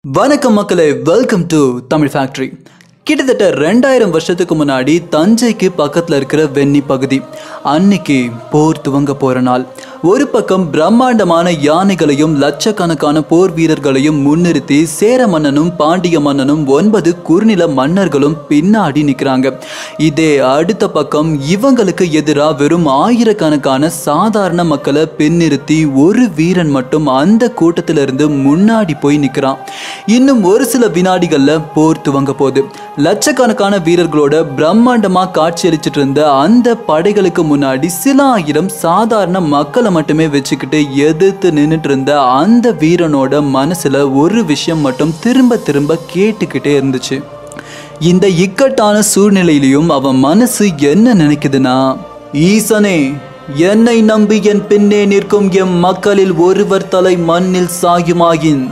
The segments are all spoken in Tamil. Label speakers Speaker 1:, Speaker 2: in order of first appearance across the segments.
Speaker 1: வணக்கம் மக்களே வெல்கம் டு தமிழ் ஃபேக்ட்ரி கிட்டத்தட்ட ரெண்டாயிரம் வருஷத்துக்கு முன்னாடி தஞ்சைக்கு பக்கத்தில் இருக்கிற வெண்ணி பகுதி அன்னைக்கு போர் துவங்க போற நாள் ஒரு பக்கம் பிரம்மாண்டமான யானைகளையும் லட்சக்கணக்கான போர் வீரர்களையும் முன்னிறுத்தி சேர மன்னனும் பாண்டிய மன்னனும் ஒன்பது குறுநில மன்னர்களும் பின்னாடி நிற்கிறாங்க இதே அடுத்த பக்கம் இவங்களுக்கு எதிராக வெறும் ஆயிரக்கணக்கான சாதாரண மக்களை பின்னிறுத்தி ஒரு வீரன் மட்டும் அந்த கூட்டத்திலிருந்து முன்னாடி போய் நிற்கிறான் இன்னும் ஒரு சில வினாடிகள்ல போர் துவங்க போகுது லட்சக்கணக்கான வீரர்களோட பிரம்மாண்டமா காட்சியளிச்சிட்டு இருந்த அந்த படைகளுக்கு முன்னாடி சில ஆயிரம் சாதாரண மக்களை மட்டுமே வச்சுக்கிட்டு எதிர்த்து நின்றுட்டு இருந்த அந்த வீரனோட மனசுல ஒரு விஷயம் மட்டும் திரும்ப திரும்ப கேட்டுக்கிட்டே இருந்துச்சு இந்த இக்கட்டான சூழ்நிலையிலையும் அவன் மனசு என்ன நினைக்குதுன்னா ஈசனே என்னை நம்பி என் பின்னே நிற்கும் எம் மக்களில் ஒருவர் தலை மண்ணில் சாயுமாயின்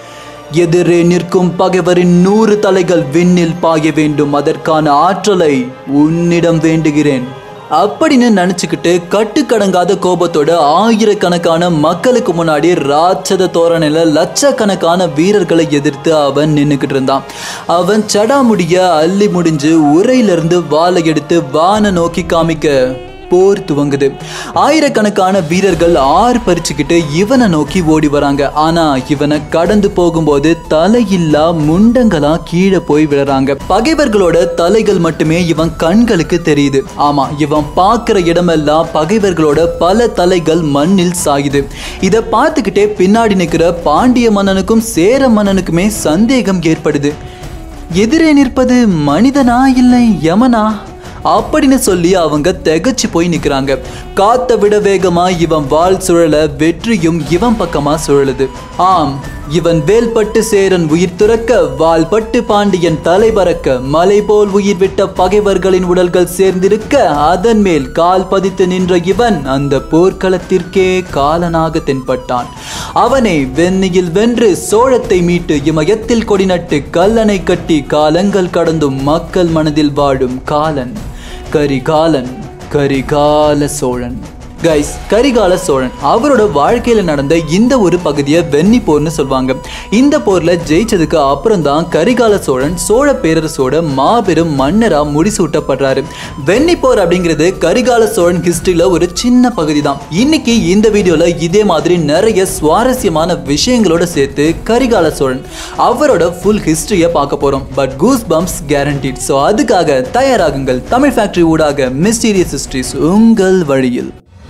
Speaker 1: எதிரே நிற்கும் பகைவரின் நூறு தலைகள் விண்ணில் பாய வேண்டும் அதற்கான ஆற்றலை உன்னிடம் வேண்டுகிறேன் அப்படின்னு நினச்சிக்கிட்டு கட்டுக்கடங்காத கோபத்தோட ஆயிரக்கணக்கான மக்களுக்கு முன்னாடி ராட்சத தோரணையில் லட்சக்கணக்கான வீரர்களை எதிர்த்து அவன் நின்றுக்கிட்டு இருந்தான் அவன் சடாமுடிய அள்ளி முடிஞ்சு உரையிலிருந்து வாளை எடுத்து வானை நோக்கி காமிக்க போர் துவங்குது ஆயிரக்கணக்கான வீரர்கள் ஆறு பறிச்சுக்கிட்டு இவனை நோக்கி ஓடி வராங்க ஆனா இவனை கடந்து போகும்போது தலையில்லா முண்டங்களா கீழே போய் விழுறாங்க பகைவர்களோட தலைகள் மட்டுமே இவன் கண்களுக்கு தெரியுது ஆமா இவன் பார்க்கிற இடமெல்லாம் பகைவர்களோட பல தலைகள் மண்ணில் சாயுது இதை பார்த்துக்கிட்டே பின்னாடி நிற்கிற பாண்டிய மன்னனுக்கும் சேர மன்னனுக்குமே சந்தேகம் ஏற்படுது எதிரே நிற்பது மனிதனா இல்லை யமனா அப்படின்னு சொல்லி அவங்க திகச்சு போய் நிற்கிறாங்க காத்த விட வேகமா இவன் வாள் சுழல வெற்றியும் இவன் பக்கமா சுழலுது ஆம் இவன் வேல்பட்டு சேரன் உயிர் துறக்க வால் பட்டு பாண்டியன் தலை பறக்க மலை போல் உயிர் விட்ட பகைவர்களின் உடல்கள் சேர்ந்திருக்க அதன் மேல் கால் பதித்து நின்ற இவன் அந்த போர்க்களத்திற்கே காலனாக தென்பட்டான் அவனை வெண்ணியில் வென்று சோழத்தை மீட்டு இமயத்தில் கொடி நட்டு கல்லணை கட்டி காலங்கள் கடந்தும் மக்கள் மனதில் வாழும் காலன் கரிகாலன் கரிகால சோழன் கைஸ் கரிகால சோழன் அவரோட வாழ்க்கையில நடந்த இந்த ஒரு பகுதியை வெண்ணி போர்னு சொல்லுவாங்க இந்த போர்ல ஜெயிச்சதுக்கு அப்புறம் தான் கரிகால சோழன் சோழ பேரரசோட மாபெரும் மன்னரா முடிசூட்டப்படுறாரு வெண்ணி போர் அப்படிங்கிறது கரிகால சோழன் ஹிஸ்டரியில ஒரு சின்ன பகுதி தான் இன்னைக்கு இந்த வீடியோல இதே மாதிரி நிறைய சுவாரஸ்யமான விஷயங்களோட சேர்த்து கரிகால சோழன் அவரோட ஃபுல் ஹிஸ்டரியை பார்க்க போறோம் but goose bumps guaranteed so அதுக்காக தயாராகுங்கள் தமிழ் ஃபேக்டரி ஊடாக மிஸ்டீரியஸ் ஹிஸ்டரிஸ் உங்கள் வழியில்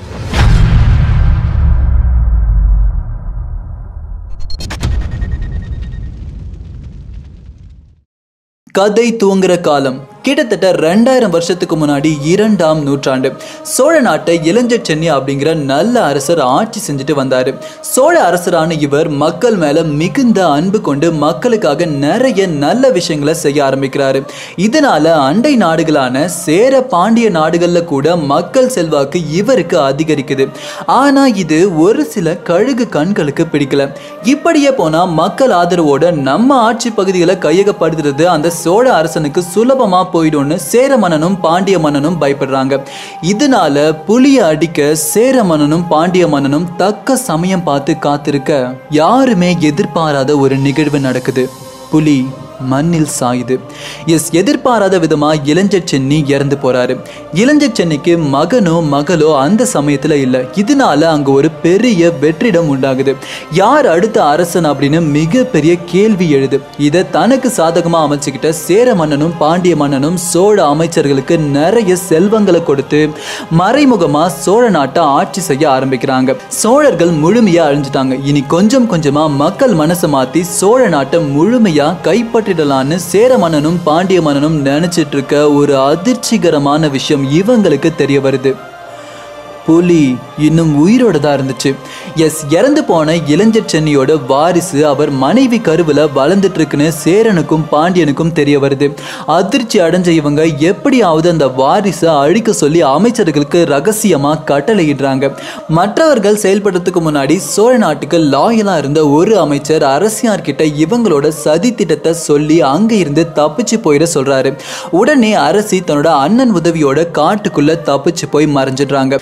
Speaker 1: கதை துவங்குற காலம் கிட்டத்தட்ட ரெண்டாயிரம் வருஷத்துக்கு முன்னாடி இரண்டாம் நூற்றாண்டு சோழ நாட்டை இளஞ்சர் சென்னி அப்படிங்கிற நல்ல அரசர் ஆட்சி செஞ்சுட்டு வந்தாரு சோழ அரசரான இவர் மக்கள் மேல மிகுந்த அன்பு கொண்டு மக்களுக்காக நிறைய நல்ல விஷயங்களை செய்ய ஆரம்பிக்கிறாரு இதனால அண்டை நாடுகளான சேர பாண்டிய நாடுகள்ல கூட மக்கள் செல்வாக்கு இவருக்கு அதிகரிக்குது ஆனா இது ஒரு சில கழுகு கண்களுக்கு பிடிக்கல இப்படியே போனா மக்கள் ஆதரவோட நம்ம ஆட்சி பகுதிகளை கையகப்படுத்துறது அந்த சோழ அரசனுக்கு சுலபமா போயிடும்னு சேர மன்னனும் பாண்டிய மன்னனும் பயப்படுறாங்க இதனால புலியை அடிக்க சேர மன்னனும் பாண்டிய மன்னனும் தக்க சமயம் பார்த்து காத்திருக்க யாருமே எதிர்பாராத ஒரு நிகழ்வு நடக்குது புலி மண்ணில் சாயுது எஸ் எதிர்பாராத விதமா இளஞ்சர் சென்னி இறந்து போறாரு இளஞ்சர் சென்னிக்கு மகனோ மகளோ அந்த சமயத்துல இல்லை இதனால அங்க ஒரு பெரிய வெற்றிடம் உண்டாகுது யார் அடுத்த அரசன் அப்படின்னு மிகப்பெரிய கேள்வி எழுது இதை தனக்கு சாதகமா அமைச்சுக்கிட்ட சேர மன்னனும் பாண்டிய மன்னனும் சோழ அமைச்சர்களுக்கு நிறைய செல்வங்களை கொடுத்து மறைமுகமா சோழ நாட்டை ஆட்சி செய்ய ஆரம்பிக்கிறாங்க சோழர்கள் முழுமையா அழிஞ்சிட்டாங்க இனி கொஞ்சம் கொஞ்சமா மக்கள் மனசை மாத்தி சோழ நாட்டை முழுமையா கைப்பற்றிடலான்னு சேர மன்னனும் பாண்டிய மன்னனும் நினைச்சிட்டு இருக்க ஒரு அதிர்ச்சிகரமான விஷயம் இவங்களுக்கு தெரிய வருது புலி இன்னும் உயிரோட தான் இருந்துச்சு எஸ் இறந்து போன இளைஞர் சென்னியோட வாரிசு அவர் மனைவி கருவில் வளர்ந்துட்டு இருக்குன்னு சேரனுக்கும் பாண்டியனுக்கும் தெரிய வருது அதிர்ச்சி அடைஞ்ச இவங்க எப்படியாவது அந்த வாரிசை அழிக்க சொல்லி அமைச்சர்களுக்கு ரகசியமா கட்டளையிடுறாங்க மற்றவர்கள் செயல்படுறதுக்கு முன்னாடி சோழ நாட்டுக்கு லாயலா இருந்த ஒரு அமைச்சர் அரசியார்கிட்ட இவங்களோட சதி திட்டத்தை சொல்லி அங்க இருந்து தப்பிச்சு போயிட சொல்றாரு உடனே அரசி தன்னோட அண்ணன் உதவியோட காட்டுக்குள்ள தப்பிச்சு போய் மறைஞ்சிடுறாங்க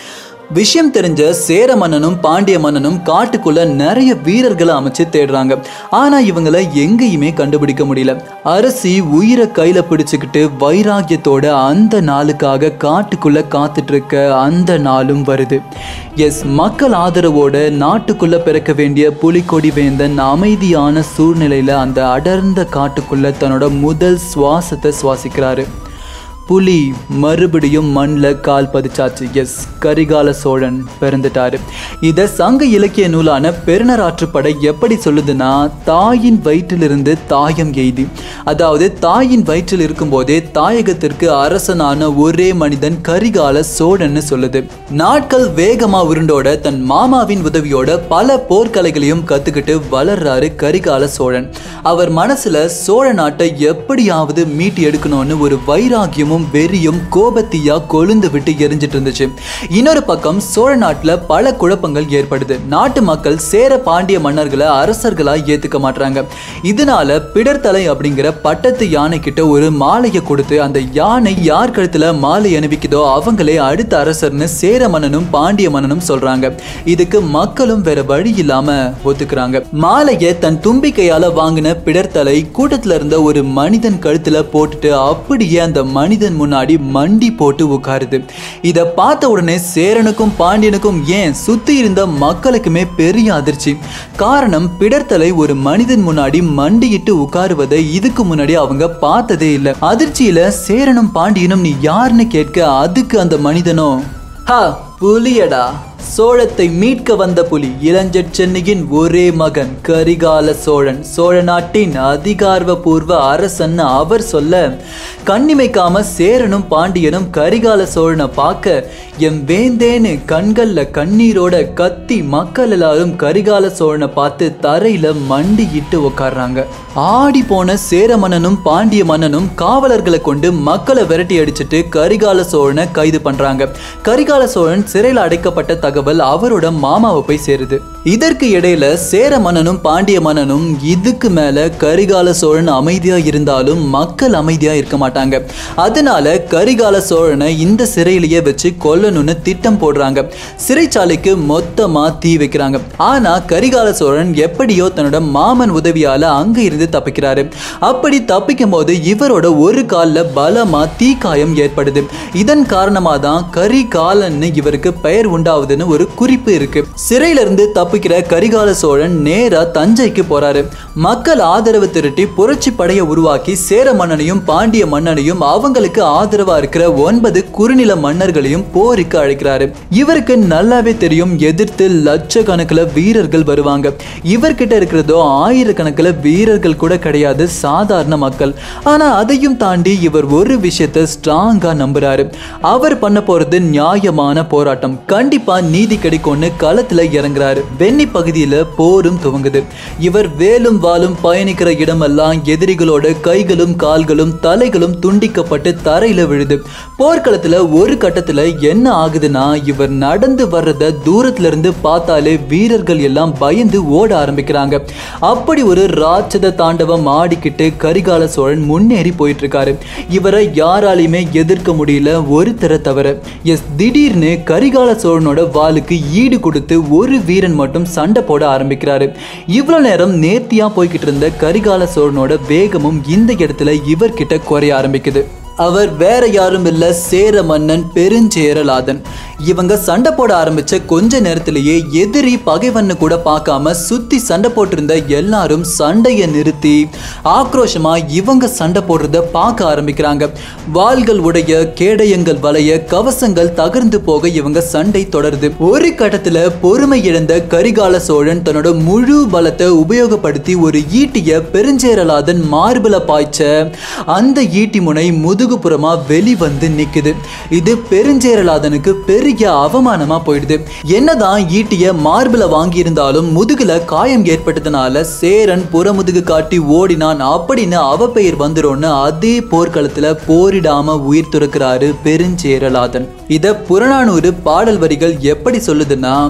Speaker 1: விஷயம் தெரிஞ்ச சேர மன்னனும் பாண்டிய மன்னனும் காட்டுக்குள்ள நிறைய வீரர்களை அமைச்சு தேடுறாங்க ஆனா இவங்களை எங்கேயுமே கண்டுபிடிக்க முடியல அரசி உயிரை கையில பிடிச்சுக்கிட்டு வைராகியத்தோட அந்த நாளுக்காக காட்டுக்குள்ள காத்துட்டு இருக்க அந்த நாளும் வருது எஸ் மக்கள் ஆதரவோட நாட்டுக்குள்ள பிறக்க வேண்டிய புலிக்கொடி வேந்தன் அமைதியான சூழ்நிலையில அந்த அடர்ந்த காட்டுக்குள்ள தன்னோட முதல் சுவாசத்தை சுவாசிக்கிறாரு புலி மறுபடியும் மண்ணில் கால் பதிச்சாச்சு எஸ் கரிகால சோழன் பிறந்துட்டாரு இதை சங்க இலக்கிய நூலான பெருநராற்றுப்படை எப்படி சொல்லுதுன்னா தாயின் வயிற்றிலிருந்து தாயம் எய்தி அதாவது தாயின் வயிற்றில் இருக்கும்போதே தாயகத்திற்கு அரசனான ஒரே மனிதன் கரிகால சோழன்னு சொல்லுது நாட்கள் வேகமா உருண்டோட தன் மாமாவின் உதவியோட பல போர்க்கலைகளையும் கத்துக்கிட்டு வளர்றாரு கரிகால சோழன் அவர் மனசுல சோழ நாட்டை எப்படியாவது மீட்டு எடுக்கணும்னு ஒரு வைராகியமும் வெறியும் கோபத்தீயா கொழுந்து விட்டு எரிஞ்சிட்டு இருந்துச்சு இன்னொரு பக்கம் சோழ நாட்டுல பல குழப்பங்கள் ஏற்படுது நாட்டு மக்கள் சேர பாண்டிய மன்னர்களை அரசர்களா ஏத்துக்க மாட்டாங்க இதனால பிடர்தலை அப்படிங்கிற பட்டத்து யானை கிட்ட ஒரு மாலையை கொடுத்து அந்த யானை யார் கழுத்துல மாலை அணிவிக்குதோ அவங்களே அடுத்த அரசர்னு சேர மன்னனும் பாண்டிய மன்னனும் சொல்றாங்க இதுக்கு மக்களும் வேற வழி இல்லாம ஒத்துக்கிறாங்க மாலையை தன் தும்பிக்கையால வாங்கின பிடர்தலை கூட்டத்துல இருந்த ஒரு மனிதன் கழுத்துல போட்டுட்டு அப்படியே அந்த மனிதன் முன்னாடி மண்டி போட்டு உட்காருது இத பார்த்த உடனே சேரனுக்கும் பாண்டியனுக்கும் ஏன் சுத்தி இருந்த மக்களுக்குமே பெரிய அதிர்ச்சி காரணம் பிடர்த்தலை ஒரு மனிதன் முன்னாடி மண்டியிட்டு உட்காருவதை இதுக்கு முன்னாடி அவங்க பார்த்ததே இல்லை அதிர்ச்சியில சேரனும் பாண்டியனும் நீ யாருன்னு கேட்க அதுக்கு அந்த மனிதனோ ஹா புலியடா சோழத்தை மீட்க வந்த புலி இளஞ்சட் சென்னியின் ஒரே மகன் கரிகால சோழன் சோழ நாட்டின் அதிகாரபூர்வ அரசன் அவர் சொல்ல கண்ணிமைக்காம சேரனும் பாண்டியனும் கரிகால சோழனை பார்க்க எம் வேந்தேன்னு கண்கள்ல கண்ணீரோட கத்தி மக்கள் எல்லாரும் கரிகால சோழனை பார்த்து தரையில மண்டியிட்டு உட்கார்றாங்க ஆடி போன சேர மன்னனும் பாண்டிய மன்னனும் காவலர்களை கொண்டு மக்களை விரட்டி அடிச்சிட்டு கரிகால சோழனை கைது பண்றாங்க கரிகால சோழன் சிறையில் அடைக்கப்பட்ட தகவல் அவரோட மாமாவை போய் சேருது இதற்கு இடையில சேர மன்னனும் பாண்டிய மன்னனும் இதுக்கு மேல கரிகால சோழன் அமைதியா இருந்தாலும் மக்கள் அமைதியா இருக்க மாட்டாங்க அதனால கரிகால சோழனை இந்த சிறையிலேயே வச்சு கொல்லணும்னு திட்டம் போடுறாங்க சிறைச்சாலைக்கு மொத்தமா தீ வைக்கிறாங்க ஆனா கரிகால சோழன் எப்படியோ தன்னோட மாமன் உதவியால அங்க இருந்து தப்பிக்கிறாரு அப்படி தப்பிக்கும் போது இவரோட ஒரு கால்ல பலமா தீக்காயம் ஏற்படுது இதன் காரணமா தான் கரிகாலன்னு இவருக்கு பெயர் உண்டாகுதுன்னு ஒரு குறிப்பு இருக்கு சிறையில இருந்து தப்பிக்கிற கரிகால சோழன் நேரா தஞ்சைக்கு போறாரு மக்கள் ஆதரவு திரட்டி புரட்சி படையை உருவாக்கி சேர மன்னனையும் பாண்டிய மன்னனையும் அவங்களுக்கு ஆதரவா இருக்கிற ஒன்பது குறுநில மன்னர்களையும் போருக்கு அழைக்கிறாரு இவருக்கு நல்லாவே தெரியும் எதிர்த்து லட்சக்கணக்கில் வீரர்கள் வருவாங்க இவர்கிட்ட இருக்கிறதோ ஆயிரக்கணக்கில் வீரர்கள் கூட கிடையாது சாதாரண மக்கள் ஆனா அதையும் தாண்டி இவர் ஒரு விஷயத்தை ஸ்ட்ராங்கா நம்புறாரு அவர் பண்ண போறது நியாயமான போராட்டம் கண்டிப்பா நீதி கிடைக்கும்னு களத்துல இறங்குறாரு வெண்ணி பகுதியில போரும் துவங்குது இவர் வேலும் வாலும் பயணிக்கிற இடமெல்லாம் எதிரிகளோட கைகளும் கால்களும் தலைகளும் துண்டிக்கப்பட்டு தரையில விழுது போர்க்களத்துல ஒரு கட்டத்துல என்ன ஆகுதுன்னா இவர் நடந்து வர்றத தூரத்துல இருந்து பார்த்தாலே வீரர்கள் எல்லாம் பயந்து ஓட ஆரம்பிக்கிறாங்க அப்படி ஒரு ராட்சத தாண்டவம் ஆடிக்கிட்டு கரிகால சோழன் முன்னேறி போயிட்டு இருக்காரு இவரை யாராலையுமே எதிர்க்க முடியல ஒருத்தரை தவிர எஸ் திடீர்னு கரிகால சோழனோட வாளுக்கு ஈடு கொடுத்து ஒரு வீரன் மட்டும் சண்டை போட ஆரம்பிக்கிறாரு இவ்வளவு நேரம் நேர்த்தியா போய்கிட்டு இருந்த கரிகால சோழனோட வேகமும் இந்த இடத்துல இவர்கிட்ட குறைய ஆரம்பிக்குது அவர் வேற யாரும் இல்ல சேர மன்னன் பெருஞ்சேரலாதன் இவங்க சண்டை போட ஆரம்பிச்ச கொஞ்ச நேரத்திலேயே எதிரி பகைவன்னு கூட பார்க்காம சுத்தி சண்டை போட்டிருந்த எல்லாரும் சண்டையை நிறுத்தி ஆக்ரோஷமா இவங்க சண்டை போடுறத பார்க்க ஆரம்பிக்கிறாங்க வாள்கள் உடைய கேடயங்கள் வளைய கவசங்கள் தகர்ந்து போக இவங்க சண்டை தொடருது ஒரு கட்டத்துல பொறுமை இழந்த கரிகால சோழன் தன்னோட முழு பலத்தை உபயோகப்படுத்தி ஒரு ஈட்டிய பெருஞ்சேரலாதன் மார்பில பாய்ச்ச அந்த ஈட்டி முனை முதுகுப்புறமா வெளிவந்து நிக்குது இது பெருஞ்சேரலாதனுக்கு பெரிய அவமானமா போயிடுது என்னதான் ஈட்டிய மார்பில வாங்கியிருந்தாலும் முதுகுல காயம் ஏற்பட்டதுனால சேரன் புறமுதுகு காட்டி ஓடினான் அப்படின்னு அவப்பெயர் வந்துரும்னு அதே போர்க்களத்துல போரிடாம உயிர் துறக்கிறாரு பெருஞ்சேரலாதன் இத புறநானூறு பாடல் வரிகள் எப்படி சொல்லுதுன்னா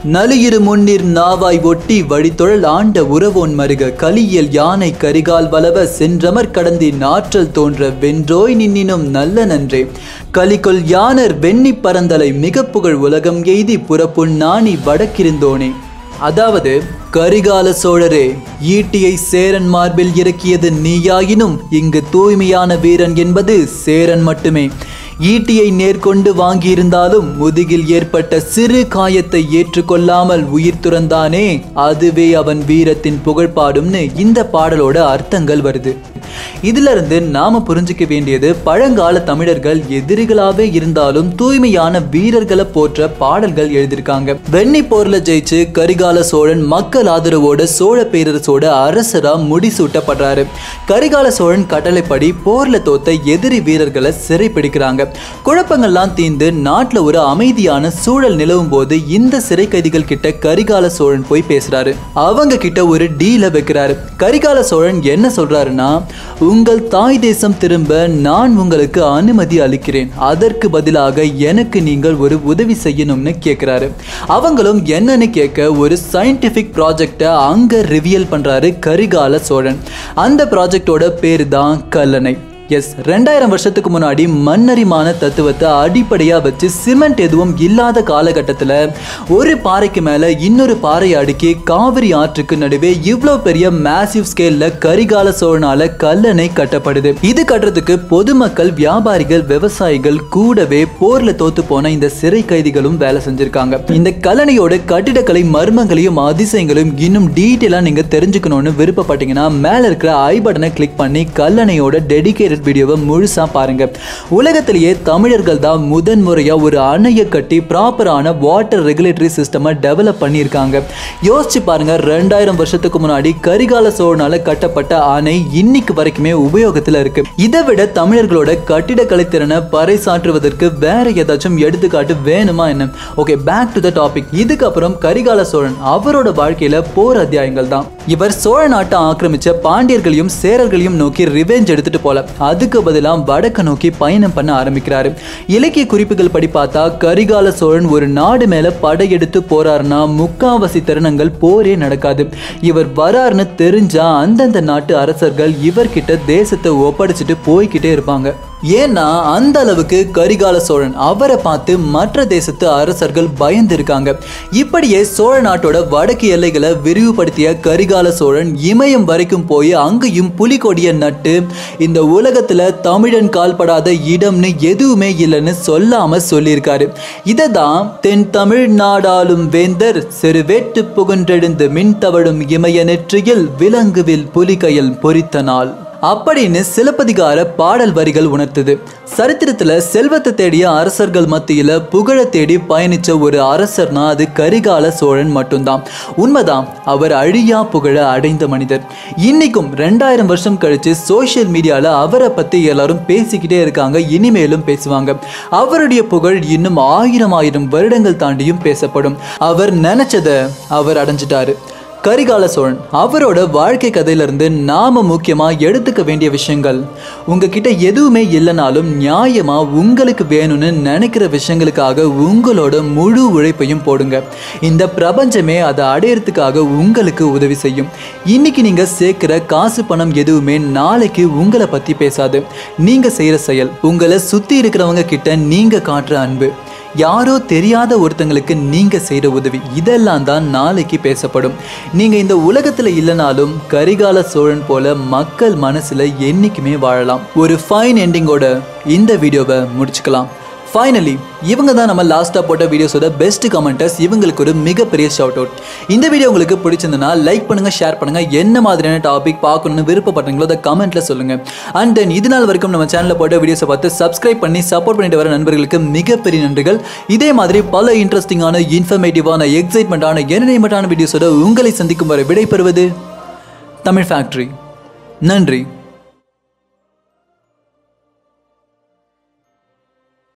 Speaker 1: நலியிரு முன்னிர் நாவாய் ஒட்டி வழித்தொழல் ஆண்ட உறவோன் மருக கலியல் யானை கரிகால் வலவ சென்றமர் கடந்தின் ஆற்றல் தோன்ற வென்றோய் நின்னினும் நல்ல நன்றே கலிகொல் யானர் வெண்ணி பரந்தலை மிக புகழ் உலகம் எய்தி புறப்புண் நாணி வடக்கிருந்தோனே அதாவது கரிகால சோழரே ஈட்டியை சேரன் மார்பில் இறக்கியது நீயாயினும் இங்கு தூய்மையான வீரன் என்பது சேரன் மட்டுமே ஈட்டியை நேர்கொண்டு வாங்கியிருந்தாலும் முதுகில் ஏற்பட்ட சிறு காயத்தை ஏற்றுக்கொள்ளாமல் உயிர் துறந்தானே அதுவே அவன் வீரத்தின் புகழ்பாடும்னு இந்த பாடலோட அர்த்தங்கள் வருது இதுல இருந்து நாம புரிஞ்சுக்க வேண்டியது பழங்கால தமிழர்கள் எதிரிகளாவே இருந்தாலும் தூய்மையான வீரர்களை போற்ற பாடல்கள் எழுதியிருக்காங்க வெண்ணி போர்ல ஜெயிச்சு கரிகால சோழன் மக்கள் ஆதரவோட சோழ பேரரசோட அரசரா முடிசூட்டப்படுறாரு கரிகால சோழன் கட்டளைப்படி போர்ல தோத்த எதிரி வீரர்களை சிறைப்பிடிக்கிறாங்க குழப்பங்கள்லாம் தீர்ந்து நாட்டுல ஒரு அமைதியான சூழல் நிலவும் போது இந்த சிறை கைதிகள் கிட்ட கரிகால சோழன் போய் பேசுறாரு அவங்க கிட்ட ஒரு டீல வைக்கிறாரு கரிகால சோழன் என்ன சொல்றாருன்னா உங்கள் தாய் தேசம் திரும்ப நான் உங்களுக்கு அனுமதி அளிக்கிறேன் அதற்கு பதிலாக எனக்கு நீங்கள் ஒரு உதவி செய்யணும்னு கேட்குறாரு அவங்களும் என்னன்னு கேட்க ஒரு சயின்டிஃபிக் ப்ராஜெக்டை அங்கே ரிவியல் பண்ணுறாரு கரிகால சோழன் அந்த ப்ராஜெக்டோட பேர் தான் கல்லணை எஸ் ரெண்டாயிரம் வருஷத்துக்கு முன்னாடி மண்ணரிமான தத்துவத்தை அடிப்படையாக வச்சு சிமெண்ட் எதுவும் இல்லாத காலகட்டத்தில் ஒரு பாறைக்கு மேலே இன்னொரு பாறையை அடுக்கி காவிரி ஆற்றுக்கு நடுவே இவ்வளோ பெரிய மேசிவ் ஸ்கேலில் கரிகால சோழனால கல்லணை கட்டப்படுது இது கட்டுறதுக்கு பொதுமக்கள் வியாபாரிகள் விவசாயிகள் கூடவே போர்ல தோத்து போன இந்த சிறை கைதிகளும் வேலை செஞ்சிருக்காங்க இந்த கல்லணையோட கட்டிடக்கலை மர்மங்களையும் அதிசயங்களையும் இன்னும் டீட்டெயிலாக நீங்கள் தெரிஞ்சுக்கணும்னு விருப்பப்பட்டீங்கன்னா மேலே இருக்கிற ஐ பட்டனை கிளிக் பண்ணி கல்லணையோட டெடிகேட்டட் வீடியோவை முழுசா பாருங்க உலகத்திலேயே தமிழர்கள் தான் முதன் முறையா ஒரு அணையை கட்டி ப்ராப்பரான வாட்டர் ரெகுலேட்டரி சிஸ்டமை டெவலப் பண்ணியிருக்காங்க யோசிச்சு பாருங்க ரெண்டாயிரம் வருஷத்துக்கு முன்னாடி கரிகால சோழனால கட்டப்பட்ட அணை இன்னைக்கு வரைக்குமே உபயோகத்துல இருக்கு இதை விட தமிழர்களோட கட்டிடக்கலை திறனை பறைசாற்றுவதற்கு வேற ஏதாச்சும் எடுத்துக்காட்டு வேணுமா என்ன okay back to the topic இதுக்கப்புறம் கரிகால சோழன் அவரோட வாழ்க்கையில போர் அத்தியாயங்கள் தான் இவர் சோழ நாட்டை ஆக்கிரமிச்ச பாண்டியர்களையும் சேரர்களையும் நோக்கி ரிவெஞ்ச் எடுத்துட்டு போல அதுக்கு பதிலாக வடக்கு நோக்கி பயணம் பண்ண ஆரம்பிக்கிறாரு இலக்கிய குறிப்புகள் படி பார்த்தா கரிகால சோழன் ஒரு நாடு மேல படையெடுத்து போறாருன்னா முக்காவாசி தருணங்கள் போரே நடக்காது இவர் வராருன்னு தெரிஞ்சா அந்தந்த நாட்டு அரசர்கள் இவர்கிட்ட தேசத்தை ஒப்படைச்சிட்டு போய்கிட்டே இருப்பாங்க ஏன்னா அந்த அளவுக்கு கரிகால சோழன் அவரை பார்த்து மற்ற தேசத்து அரசர்கள் பயந்து இருக்காங்க இப்படியே சோழ நாட்டோட வடக்கு எல்லைகளை விரிவுபடுத்திய கரிகால சோழன் இமயம் வரைக்கும் போய் அங்கேயும் புலிகொடிய நட்டு இந்த உலகத்துல தமிழன் கால்படாத இடம்னு எதுவுமே இல்லைன்னு சொல்லாம சொல்லியிருக்காரு இதை தான் தென் தமிழ்நாடாளும் வேந்தர் சிறு வேட்டு புகுன்றெழுந்து மின் தவழும் இமய நெற்றியில் விலங்குவில் புலிகையில் பொறித்த நாள் அப்படின்னு சிலப்பதிகார பாடல் வரிகள் உணர்த்துது சரித்திரத்துல செல்வத்தை தேடிய அரசர்கள் மத்தியில புகழ தேடி பயணிச்ச ஒரு அரசர்னா அது கரிகால சோழன் மட்டும்தான் உண்மைதான் அவர் அழியா புகழ அடைந்த மனிதர் இன்னைக்கும் ரெண்டாயிரம் வருஷம் கழிச்சு சோஷியல் மீடியால அவரை பத்தி எல்லாரும் பேசிக்கிட்டே இருக்காங்க இனிமேலும் பேசுவாங்க அவருடைய புகழ் இன்னும் ஆயிரம் ஆயிரம் வருடங்கள் தாண்டியும் பேசப்படும் அவர் நினைச்சத அவர் அடைஞ்சிட்டாரு கரிகால சோழன் அவரோட வாழ்க்கை கதையிலிருந்து நாம முக்கியமா எடுத்துக்க வேண்டிய விஷயங்கள் உங்ககிட்ட எதுவுமே இல்லைனாலும் நியாயமா உங்களுக்கு வேணும்னு நினைக்கிற விஷயங்களுக்காக உங்களோட முழு உழைப்பையும் போடுங்க இந்த பிரபஞ்சமே அதை அடையறதுக்காக உங்களுக்கு உதவி செய்யும் இன்னைக்கு நீங்க சேர்க்கிற காசு பணம் எதுவுமே நாளைக்கு உங்களை பத்தி பேசாது நீங்க செய்யற செயல் உங்களை சுத்தி இருக்கிறவங்க கிட்ட நீங்க காட்டுற அன்பு யாரோ தெரியாத ஒருத்தங்களுக்கு நீங்க செய்யற உதவி இதெல்லாம் தான் நாளைக்கு பேசப்படும் நீங்க இந்த உலகத்துல இல்லைனாலும் கரிகால சோழன் போல மக்கள் மனசுல என்னைக்குமே வாழலாம் ஒரு ஃபைன் எண்டிங்கோட இந்த வீடியோவை முடிச்சுக்கலாம் ஃபைனலி இவங்க தான் நம்ம லாஸ்ட்டாக போட்ட வீடியோஸோட பெஸ்ட் கமெண்டர்ஸ் இவங்களுக்கு ஒரு மிகப்பெரிய ஷவுட் அவுட் இந்த வீடியோ உங்களுக்கு பிடிச்சிருந்தனா லைக் பண்ணுங்க ஷேர் பண்ணுங்க என்ன மாதிரியான டாபிக் பார்க்கணும்னு விருப்பப்படுறீங்களோ அதை கமெண்ட்ல சொல்லுங்க அண்ட் தென் இது நாள் வரைக்கும் நம்ம சேனலில் போட்ட வீடியோஸை பார்த்து சப்ஸ்கிரைப் பண்ணி சப்போர்ட் பண்ணிட்டு வர நண்பர்களுக்கு மிகப்பெரிய நன்றிகள் இதே மாதிரி பல இன்ட்ரெஸ்டிங்கான இன்ஃபர்மேட்டிவான எக்ஸைட்மெண்ட்டான என்டர்டைன்மெண்ட்டான வீடியோஸோட உங்களை சந்திக்கும் வரை விடைபெறுவது தமிழ் ஃபேக்ட்ரி நன்றி